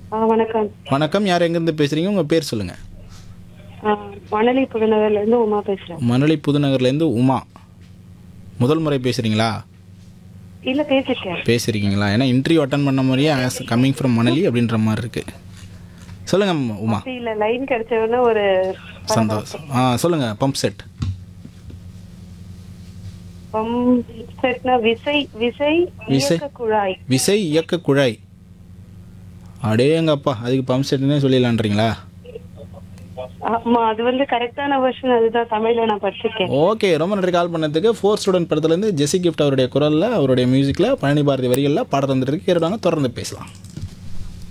ஆ வணக்கம் வணக்கம் யார் எங்கேருந்து பேசுகிறீங்க உங்கள் பேர் சொல்லுங்கள் ஆ, மணலி புதுநகர்ல இருந்து உமா பேசுறேன் மணலி புதுநகர்லேருந்து உமா முதல் முறை பேசுகிறீங்களா இல்ல பேசிருக்கேன் பேசுகிறீங்களா ஏன்னா இன்டர்வியூ அட்டன் பண்ண மாதிரியே ஆஸ் கம்மிங் ஃப்ரம் மணலி அப்படின்ற மாதிரி இருக்குது சொல்லுங்கள் உமா அப்படி இல்ல லைன் கிடைச்ச உடனே ஒரு சந்தோஷம் ஆ சொல்லுங்கள் பம்ப் செட் பம்ப் செட்னா விசை விசை விசை. இயக்க குழாய் விசை இயக்க குழாய் அடேங்கப்பா அதுக்கு பம்ப் செட்டுன்னே சொல்லிடலான்றீங்களா ஆமா அது வந்து கரெக்டான வெர்ஷன் அதுதான் தமிழ்ல நான் படிச்சிருக்கேன் ஓகே ரொம்ப நன்றி கால் பண்ணதுக்கு ஃபோர் ஸ்டூடெண்ட் படத்துலேருந்து ஜெசி கிஃப்ட் அவருடைய குரலில் அவருடைய மியூசிக்கில் பழனி பாரதி வரிகளில் பாடம் தந்துட்டு இருக்கு கேட்டுவாங்க தொடர்ந்து பேசலாம்